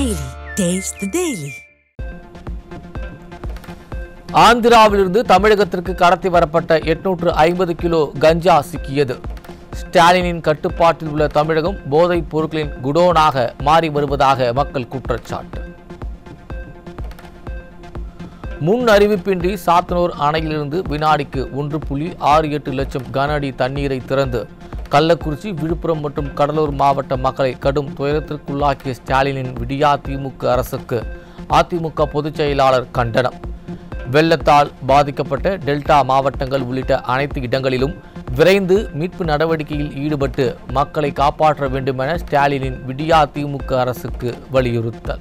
Daily. Taste the Daily. ஆந்திராவிலிருந்து தமிழகத்திற்கு கடத்தி வரப்பட்ட எட்நூற்று ஐம்பது கிலோ கஞ்சா சிக்கியது ஸ்டாலினின் கட்டுப்பாட்டில் உள்ள தமிழகம் போதைப் பொருட்களின் குடோனாக மாறி வருவதாக மக்கள் குற்றச்சாட்டு முன் அறிவிப்பின்றி சாத்தனூர் அணையிலிருந்து வினாடிக்கு ஒன்று புள்ளி ஆறு எட்டு லட்சம் கன அடி தண்ணீரை திறந்து கள்ளக்குறிச்சி விழுப்புரம் மற்றும் கடலூர் மாவட்ட மக்களை கடும் துயரத்திற்குள்ளாக்கிய ஸ்டாலினின் விடியா திமுக அரசுக்கு அதிமுக பொதுச் செயலாளர் கண்டனம் வெள்ளத்தால் பாதிக்கப்பட்ட டெல்டா மாவட்டங்கள் உள்ளிட்ட அனைத்து இடங்களிலும் விரைந்து மீட்பு நடவடிக்கையில் ஈடுபட்டு மக்களை காப்பாற்ற வேண்டுமென ஸ்டாலினின் விடியா திமுக அரசுக்கு வலியுறுத்தல்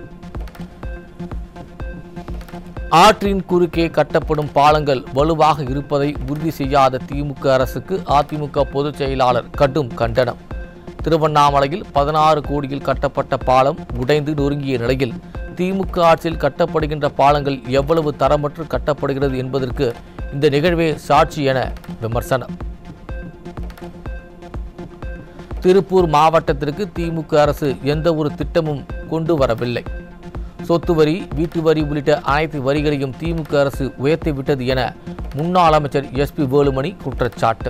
ஆற்றின் குறுக்கே கட்டப்படும் பாலங்கள் வலுவாக இருப்பதை உறுதி செய்யாத திமுக அரசுக்கு அதிமுக பொதுச் செயலாளர் கடும் கண்டனம் திருவண்ணாமலையில் பதினாறு கோடியில் கட்டப்பட்ட பாலம் உடைந்து நொறுங்கிய நிலையில் திமுக ஆட்சியில் கட்டப்படுகின்ற பாலங்கள் எவ்வளவு தரமற்று கட்டப்படுகிறது என்பதற்கு இந்த நிகழ்வே சாட்சி என விமர்சனம் திருப்பூர் மாவட்டத்திற்கு திமுக அரசு எந்த ஒரு திட்டமும் கொண்டு வரவில்லை சொத்து வரி வீட்டு வரி உள்ளிட்ட அனைத்து வரிகளையும் திமுக அரசு உயர்த்திவிட்டது என முன்னாள் அமைச்சர் எஸ்பி வேலுமணி குற்றச்சாட்டு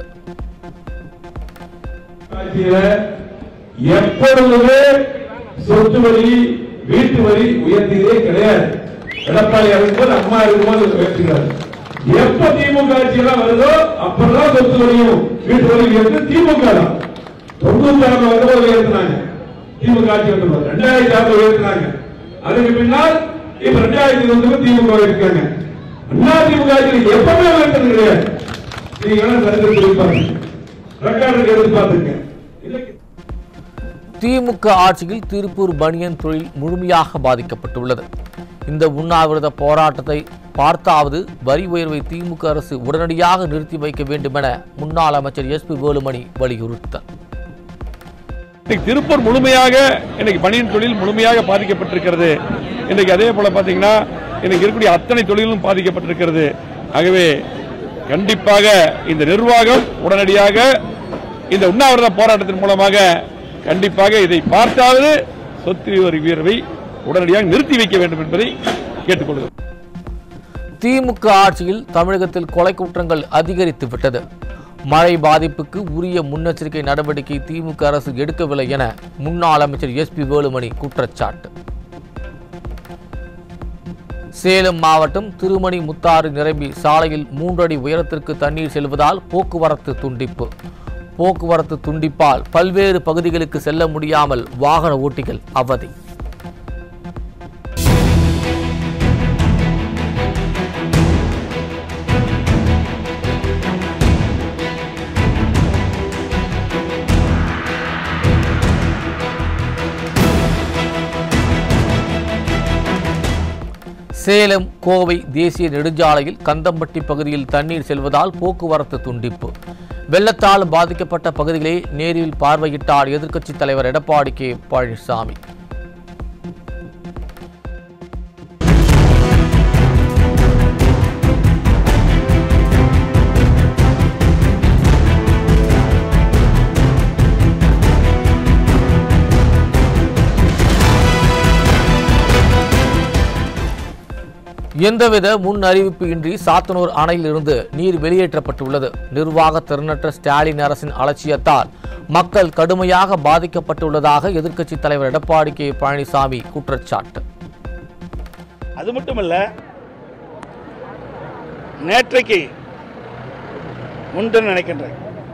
ஆட்சியில எப்பொழுதுமே சொத்து வரி வீட்டு வரி உயர்த்தியதே கிடையாது எடப்பாடி இருக்கும்போது அம்மா இருக்கும்போது உயர்த்துகிறார் எப்ப திமுக ஆட்சியெல்லாம் வருதோ அப்பதான் சொத்து வரியும் வீட்டு வரி உயர்த்து திமுக தான் தொண்ணூத்தி ஆறுல வரும்போது உயர்த்தினாங்க திமுக ஆட்சி வந்தபோது ரெண்டாயிரத்தி ஆறுல உயர்த்தினாங்க அதுக்கு பின்னால் இப்ப ரெண்டாயிரத்தி இருபத்தி திமுக இருக்காங்க அண்ணா திமுக ஆட்சியில் எப்பவுமே உயர்த்தது கிடையாது நீங்க வேணா சரித்திரத்தை போய் பாருங்க ரெக்கார்டுக்கு எடுத்து பாத்துங்க இல்லைங்க திமுக ஆட்சியில் திருப்பூர் பனியன் தொழில் முழுமையாக பாதிக்கப்பட்டுள்ளது இந்த உண்ணாவிரத போராட்டத்தை பார்த்தாவது வரி உயர்வை திமுக அரசு உடனடியாக நிறுத்தி வைக்க வேண்டுமென முன்னாள் அமைச்சர் எஸ்பி வேலுமணி வலியுறுத்தல் இன்னைக்கு திருப்பூர் முழுமையாக இன்னைக்கு பனியன் தொழில் முழுமையாக பாதிக்கப்பட்டிருக்கிறது இன்னைக்கு அதே போல பாத்தீங்கன்னா இன்னைக்கு இருக்கக்கூடிய அத்தனை தொழிலும் பாதிக்கப்பட்டிருக்கிறது ஆகவே கண்டிப்பாக இந்த நிர்வாகம் உடனடியாக இந்த உண்ணாவிரத போராட்டத்தின் மூலமாக கண்டிப்பாக இதை பார்த்தாவது சொத்து வரி உயர்வை உடனடியாக நிறுத்தி வைக்க வேண்டும் என்பதை கேட்டுக்கொள்கிறேன் திமுக ஆட்சியில் தமிழகத்தில் கொலை குற்றங்கள் அதிகரித்து விட்டது மழை பாதிப்புக்கு உரிய முன்னெச்சரிக்கை நடவடிக்கை திமுக அரசு எடுக்கவில்லை என முன்னாள் அமைச்சர் எஸ்பி வேலுமணி குற்றச்சாட்டு சேலம் மாவட்டம் திருமணி முத்தாறு நிரம்பி சாலையில் மூன்றடி உயரத்திற்கு தண்ணீர் செல்வதால் போக்குவரத்து துண்டிப்பு போக்குவரத்து துண்டிப்பால் பல்வேறு பகுதிகளுக்கு செல்ல முடியாமல் வாகன ஓட்டிகள் அவதி சேலம் கோவை தேசிய நெடுஞ்சாலையில் கந்தம்பட்டி பகுதியில் தண்ணீர் செல்வதால் போக்குவரத்து துண்டிப்பு வெள்ளத்தால் பாதிக்கப்பட்ட பகுதிகளை நேரில் பார்வையிட்டார் எதிர்க்கட்சித் தலைவர் எடப்பாடி கே பழனிசாமி எந்தவித முன் அறிவிப்பு இன்றி சாத்தனூர் அணையிலிருந்து நீர் வெளியேற்றப்பட்டுள்ளது நிர்வாக திறனற்ற ஸ்டாலின் அரசின் அலட்சியத்தால் மக்கள் கடுமையாக பாதிக்கப்பட்டுள்ளதாக எதிர்க்கட்சித் தலைவர் எடப்பாடி கே பழனிசாமி குற்றச்சாட்டு அது மட்டுமல்ல நேற்றைக்கு முன்று நினைக்கின்றேன்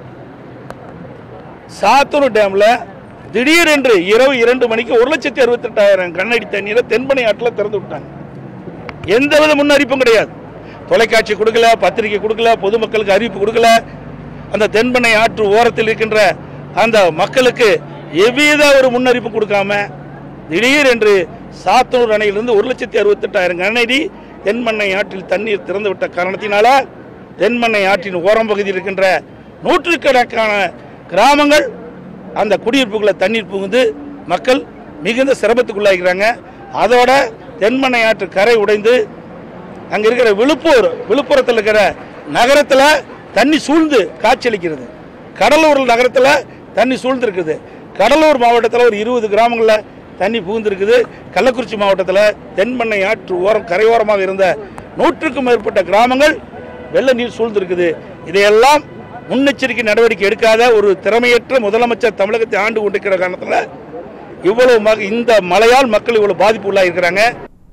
சாத்தூர் டேம்ல திடீரென்று இரவு இரண்டு மணிக்கு ஒரு லட்சத்தி அறுபத்தி எட்டாயிரம் கண்ணடி தண்ணீரை தென்பனை ஆற்றில் திறந்து விட்டாங்க எந்தவித முன்னறிவிப்பும் கிடையாது தொலைக்காட்சி கொடுக்கல பத்திரிகை கொடுக்கல பொதுமக்களுக்கு அறிவிப்பு கொடுக்கல அந்த தென்பனை ஆற்று ஓரத்தில் இருக்கின்ற அந்த மக்களுக்கு எவ்வித ஒரு முன்னறிவிப்பு கொடுக்காம திடீரென்று சாத்தனூர் அணையிலிருந்து ஒரு லட்சத்தி அறுபத்தெட்டாயிரம் கனஅடி தென்மண்ணை ஆற்றில் தண்ணீர் திறந்து விட்ட காரணத்தினால தென்மண்ணை ஆற்றின் ஓரம் பகுதியில் இருக்கின்ற நூற்றுக்கணக்கான கிராமங்கள் அந்த குடியிருப்புகளை தண்ணீர் புகுந்து மக்கள் மிகுந்த சிரமத்துக்குள்ளாகிறாங்க அதோட தென்மண்ணை ஆற்று கரை உடைந்து அங்க இருக்கிற விழுப்புரம் விழுப்புரத்தில் இருக்கிற நகரத்தில் தண்ணி சூழ்ந்து காட்சியளிக்கிறது கடலூர் நகரத்தில் தண்ணி சூழ்ந்து இருக்குது கடலூர் மாவட்டத்தில் ஒரு இருபது கிராமங்களில் தண்ணி புகுந்திருக்குது கள்ளக்குறிச்சி மாவட்டத்தில் தென்பண்ணை ஆற்று ஓரம் கரையோரமாக இருந்த நூற்றுக்கும் மேற்பட்ட கிராமங்கள் வெள்ள நீர் சூழ்ந்திருக்குது இதையெல்லாம் முன்னெச்சரிக்கை நடவடிக்கை எடுக்காத ஒரு திறமையற்ற முதலமைச்சர் தமிழகத்தை ஆண்டு கொண்டிருக்கிற காரணத்தில் இவ்வளவு ம- இந்த மழையால் மக்கள் இவ்வளவு பாதிப்பு உள்ளாயிருக்கிறாங்க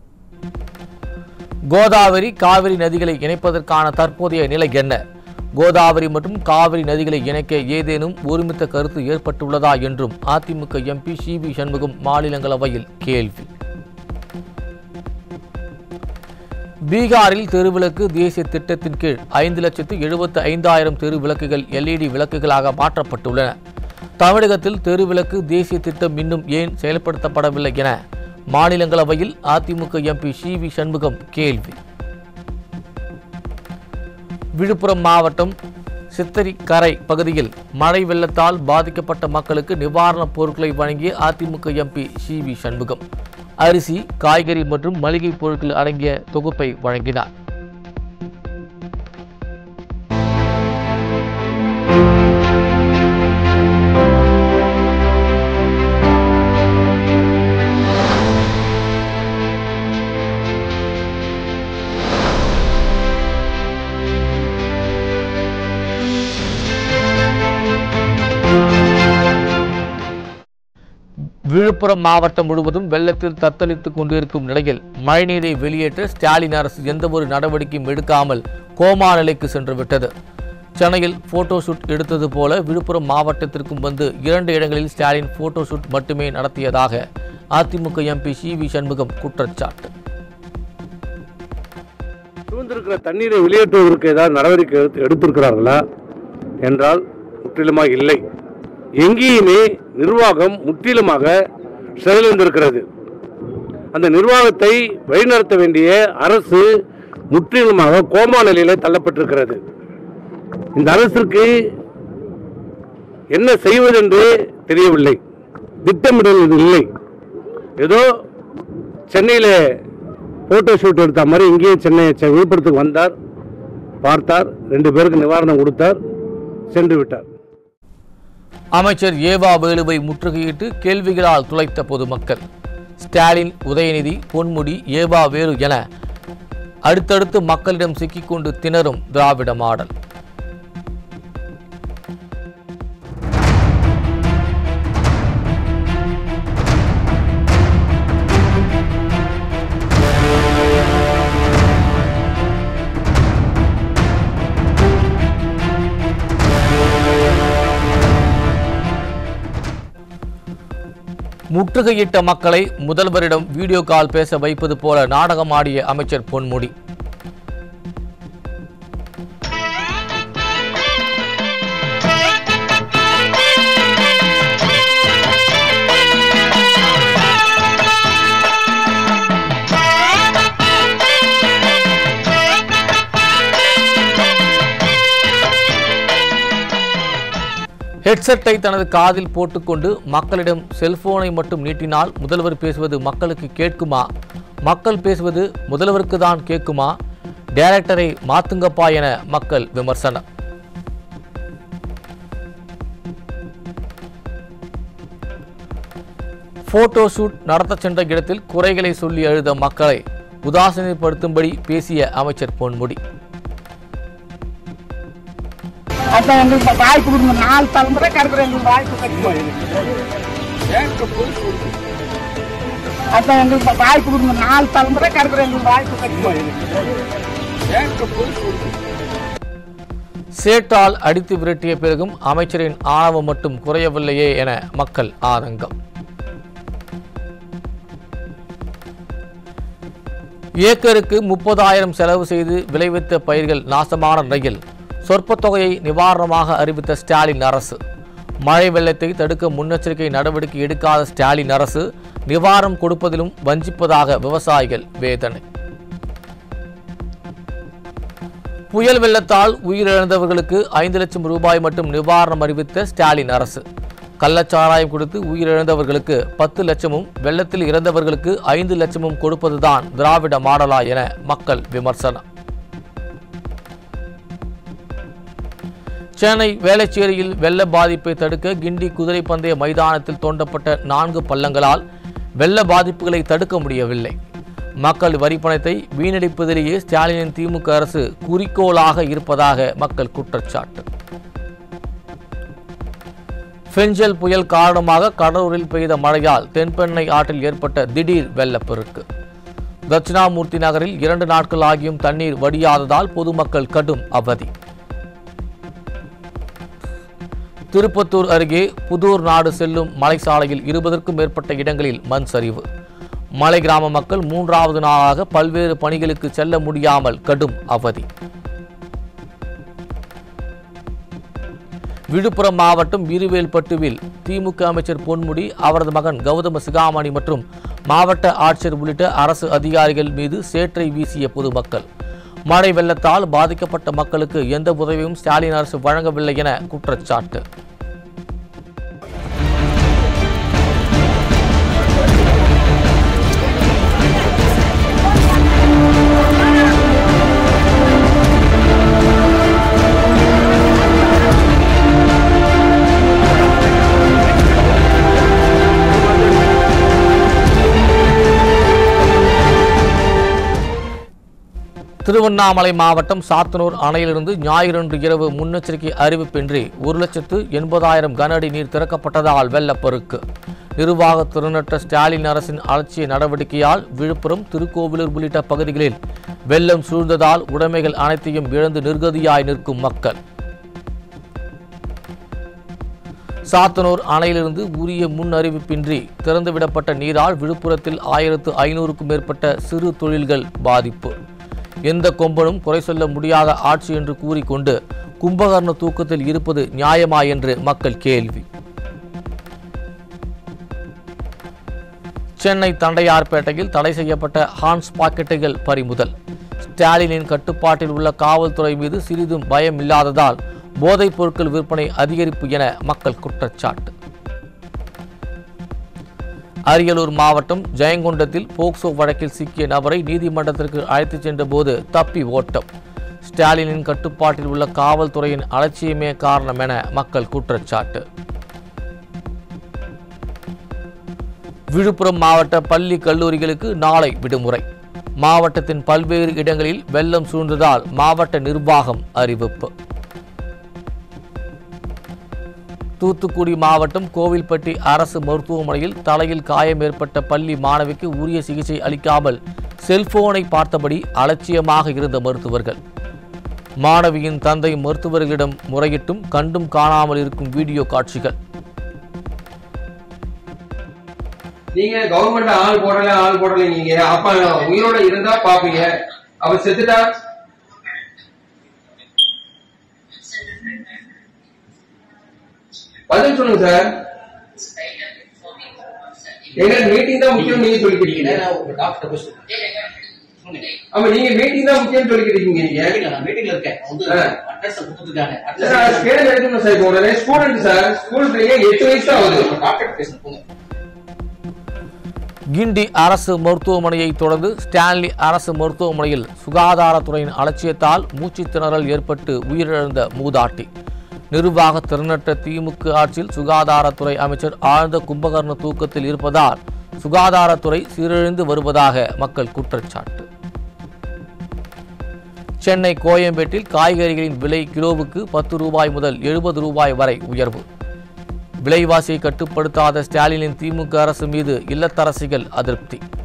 கோதாவரி காவிரி நதிகளை இணைப்பதற்கான தற்போதைய நிலை என்ன கோதாவரி மற்றும் காவிரி நதிகளை இணைக்க ஏதேனும் ஒருமித்த கருத்து ஏற்பட்டுள்ளதா என்றும் AIADMK MP C V Shanmugam மாநிலங்களவையில் கேள்வி பீகாரில் தெருவிளக்கு தேசிய திட்டத்தின் கீழ் ஐந்து லட்சத்து எழுபத்து ஐந்தாயிரம் தெருவிளக்குகள் எல்இடி விளக்குகளாக மாற்றப்பட்டுள்ளன தமிழகத்தில் தெருவிளக்கு தேசிய திட்டம் இன்னும் ஏன் செயல்படுத்தப்படவில்லை என மாநிலங்களவையில் AIADMK MP C V Shanmugam கேள்வி விழுப்புரம் மாவட்டம் சித்தரிக்கரை பகுதியில் மழை வெள்ளத்தால் பாதிக்கப்பட்ட மக்களுக்கு நிவாரணப் பொருட்களை வழங்கிய AIADMK MP C V Shanmugam அரிசி காய்கறி மற்றும் மளிகை பொருட்கள் அடங்கிய தொகுப்பை வழங்கினார் விழுப்புரம் மாவட்டம் முழுவதும் வெள்ளத்தில் தத்தளித்துக் கொண்டிருக்கும் நிலையில் மழைநீரை வெளியேற்ற ஸ்டாலின் அரசு எந்தவொரு நடவடிக்கையும் எடுக்காமல் கோமா நிலைக்கு சென்று விட்டது சென்னையில் போட்டோ ஷூட் எடுத்தது போல விழுப்புரம் மாவட்டத்திற்கும் வந்து இரண்டு இடங்களில் ஸ்டாலின் போட்டோ ஷூட் மட்டுமே நடத்தியதாக AIADMK MP C V Shanmugam குற்றச்சாட்டு சூழ்ந்திருக்கிற தண்ணீரை வெளியேற்றுவதற்கு ஏதாவது நடவடிக்கை எடுத்து எடுத்திருக்கிறார்களா என்றால் முற்றிலுமாக இல்லை எங்கேயுமே நிர்வாகம் முற்றிலுமாக செயலிழந்திருக்கிறது அந்த நிர்வாகத்தை வழிநடத்த வேண்டிய அரசு முற்றிலுமாக கோமா நிலையில தள்ளப்பட்டிருக்கிறது இந்த அரசிற்கு என்ன செய்வதென்றே தெரியவில்லை திட்டமிடல் இல்லை ஏதோ சென்னையில் ஃபோட்டோ ஷூட் எடுத்த மாதிரி இங்கேயும் சென்னை செ- விழுப்புரத்துக்கு வந்தார் பார்த்தார் ரெண்டு பேருக்கு நிவாரணம் கொடுத்தார் சென்று விட்டார் அமைச்சர் ஏவா வேலுவை முற்றுகையிட்டு கேள்விகளால் துளைத்த பொதுமக்கள் ஸ்டாலின் உதயநிதி பொன்முடி ஏவா வேலு என அடுத்தடுத்து மக்களிடம் சிக்கிக்கொண்டு திணறும் திராவிட மாடல் முற்றுகையிட்ட மக்களை முதல்வரிடம் வீடியோ கால் பேச வைப்பது போல நாடகமாடிய அமைச்சர் பொன்முடி ஹெட்செட்டை தனது காதில் போட்டுக்கொண்டு மக்களிடம் செல்போனை மட்டும் நீட்டினால் முதல்வர் பேசுவது மக்களுக்கு கேட்குமா மக்கள் பேசுவது முதல்வருக்கு தான் கேட்குமா டைரக்டரை மாத்துங்கப்பா என மக்கள் விமர்சனம் போட்டோ ஷூட் நடத்தச் சென்ற இடத்தில் குறைகளை சொல்லி அழுத மக்களை உதாசீனப்படுத்தும்படி பேசிய அமைச்சர் பொன்முடி அப்ப எங்களுக்கு வாய்ப்பு கொடுங்க நாலு தலைமுறை கிடக்குற எங்களுக்கு வாய்ப்பு கிடைக்கும் அப்ப எங்களுக்கு வாய்ப்பு கொடுங்க நாலு தலைமுறை கிடக்குற எங்களுக்கு வாய்ப்பு கிடைக்கும் சேற்றால் அடித்து விரட்டிய பிறகும் அமைச்சரின் ஆணவம் மட்டும் குறையவில்லையே என மக்கள் ஆதங்கம் ஏக்கருக்கு முப்பதாயிரம் செலவு செய்து விளைவித்த பயிர்கள் நாசமான நிலையில் சொற்ப தொகையை நிவாரணமாக அறிவித்த ஸ்டாலின் அரசு மழை வெள்ளத்தை தடுக்க முன்னெச்சரிக்கை நடவடிக்கை எடுக்காத ஸ்டாலின் அரசு நிவாரணம் கொடுப்பதிலும் வஞ்சிப்பதாக விவசாயிகள் வேதனை புயல் வெள்ளத்தால் உயிரிழந்தவர்களுக்கு ஐந்து லட்சம் ரூபாய் மட்டும் நிவாரணம் அறிவித்த ஸ்டாலின் அரசு கள்ளச்சாராயம் கொடுத்து உயிரிழந்தவர்களுக்கு பத்து லட்சமும் வெள்ளத்தில் இறந்தவர்களுக்கு ஐந்து லட்சமும் கொடுப்பதுதான் திராவிட மாடலா என மக்கள் விமர்சனம் சென்னை வேளச்சேரியில் வெள்ள பாதிப்பை தடுக்க கிண்டி குதிரை பந்தய மைதானத்தில் தோண்டப்பட்ட நான்கு பள்ளங்களால் வெள்ள பாதிப்புகளை தடுக்க முடியவில்லை மக்கள் வரிப்பணத்தை வீணடிப்பதிலேயே ஸ்டாலினின் திமுக அரசு குறிக்கோளாக இருப்பதாக மக்கள் குற்றச்சாட்டு பெஞ்சல் புயல் காரணமாக கடலூரில் பெய்த மழையால் தென்பெண்ணை ஆற்றில் ஏற்பட்ட திடீர் வெள்ளப்பெருக்கு தட்சிணாமூர்த்தி நகரில் இரண்டு நாட்கள் ஆகியும் தண்ணீர் வடியாததால் பொதுமக்கள் கடும் அவதி திருப்பத்தூர் அருகே புதூர் நாடு செல்லும் மலைச்சாலையில் இருபதற்கும் மேற்பட்ட இடங்களில் மண் சரிவு மலை கிராம மக்கள் மூன்றாவது நாளாக பல்வேறு பணிகளுக்கு செல்ல முடியாமல் கடும் அவதி விழுப்புரம் மாவட்டம் வீருவேல்பட்டுவில் திமுக அமைச்சர் பொன்முடி அவரது மகன் கௌதம சிகாமணி மற்றும் மாவட்ட ஆட்சியர் உள்ளிட்ட அரசு அதிகாரிகள் மீது சேற்றை வீசிய பொதுமக்கள் மழை வெள்ளத்தால் பாதிக்கப்பட்ட மக்களுக்கு எந்த உதவியும் ஸ்டாலின் அரசு வழங்கவில்லை என குற்றச்சாட்டு திருவண்ணாமலை மாவட்டம் சாத்தனூர் அணையிலிருந்து ஞாயிறன்று இரவு முன்னெச்சரிக்கை அறிவிப்பின்றி ஒரு லட்சத்து எண்பதாயிரம் கன அடி நீர் திறக்கப்பட்டதால் வெள்ளப்பெருக்கு நிர்வாக திறனற்ற ஸ்டாலின் அரசின் அலட்சிய நடவடிக்கையால் விழுப்புரம் திருக்கோவிலூர் உள்ளிட்ட பகுதிகளில் வெள்ளம் சூழ்ந்ததால் உடைமைகள் அனைத்தையும் இழந்து நிர்கதியாய் நிற்கும் மக்கள் சாத்தனூர் அணையிலிருந்து உரிய முன் அறிவிப்பின்றி திறந்துவிடப்பட்ட நீரால் விழுப்புரத்தில் ஆயிரத்து ஐநூறுக்கும் மேற்பட்ட சிறு தொழில்கள் பாதிப்பு எந்த கொம்பனும் குறை சொல்ல முடியாத ஆட்சி என்று கூறிக்கொண்டு கும்பகர்ண தூக்கத்தில் இருப்பது நியாயமா என்று மக்கள் கேள்வி சென்னை தண்டையார்பேட்டையில் தடை செய்யப்பட்ட ஹான்ஸ் பாக்கெட்டுகள் பறிமுதல் ஸ்டாலினின் கட்டுப்பாட்டில் உள்ள காவல்துறை மீது சிறிதும் பயம் இல்லாததால் போதைப் பொருட்கள் விற்பனை அதிகரிப்பு என மக்கள் குற்றச்சாட்டு அரியலூர் மாவட்டம் ஜெயங்கொண்டத்தில் போக்சோ வழக்கில் சிக்கிய நபரை நீதிமன்றத்திற்கு அழைத்துச் சென்றபோது தப்பி ஓட்டம் ஸ்டாலினின் கட்டுப்பாட்டில் உள்ள காவல்துறையின் அலட்சியமே காரணம் என மக்கள் குற்றச்சாட்டு விழுப்புரம் மாவட்ட பள்ளி கல்லூரிகளுக்கு நாளை விடுமுறை மாவட்டத்தின் பல்வேறு இடங்களில் வெள்ளம் சூழ்ந்ததால் மாவட்ட நிர்வாகம் அறிவிப்பு தூத்துக்குடி மாவட்டம் கோவில்பட்டி அரசு மருத்துவமனையில் தலையில் காயம் ஏற்பட்ட பள்ளி மாணவிக்கு உரிய சிகிச்சை அளிக்காமல் செல்போனை பார்த்தபடி அலட்சியமாக இருந்த மருத்துவர்கள் மாணவியின் தந்தை மருத்துவர்களிடம் முறையிட்டும் கண்டும் காணாமல் இருக்கும் வீடியோ காட்சிகள் நீங்க கவர்மெண்ட் ஆள் போடல ஆள் போடல நீங்க அப்ப உயிரோட இருந்தா பாப்பீங்க அவர் செத்துட்டா பதில் சொல்லுங்க சார் எங்க மீட்டிங் தான் முக்கியம் நீங்க சொல்லிக்கிறீங்க ஆமா நீங்க மீட்டிங் தான் முக்கியம் சொல்லிக்கிறீங்க நீங்க மீட்டிங்ல இருக்கேன் வந்து ஆ. அட்ரஸ் கொடுத்துருக்காங்க சார் ஸ்கேன் எடுக்கணும் சார் இப்போ உடனே ஸ்டூடெண்ட் சார் ஸ்கூல் பையன் எட்டு வயசு தான் ஆகுது டாக்டர் பேசணும் போங்க கிண்டி அரசு மருத்துவமனையை தொடர்ந்து ஸ்டான்லி அரசு மருத்துவமனையில் சுகாதாரத்துறையின் அலட்சியத்தால் மூச்சுத் திணறல் ஏற்பட்டு உயிரிழந்த மூதாட்டி நிர்வாக திறனற்ற திமுக ஆட்சியில் சுகாதாரத்துறை அமைச்சர் ஆழ்ந்த கும்பகர்ண தூக்கத்தில் இருப்பதால் சுகாதாரத்துறை சீரழிந்து வருவதாக மக்கள் குற்றச்சாட்டு சென்னை கோயம்பேட்டில் காய்கறிகளின் விலை கிலோவுக்கு பத்து ரூபாய் முதல் எழுபது ரூபாய் வரை உயர்வு விலைவாசியை கட்டுப்படுத்தாத ஸ்டாலினின் திமுக அரசு மீது இல்லத்தரசிகள் அதிருப்தி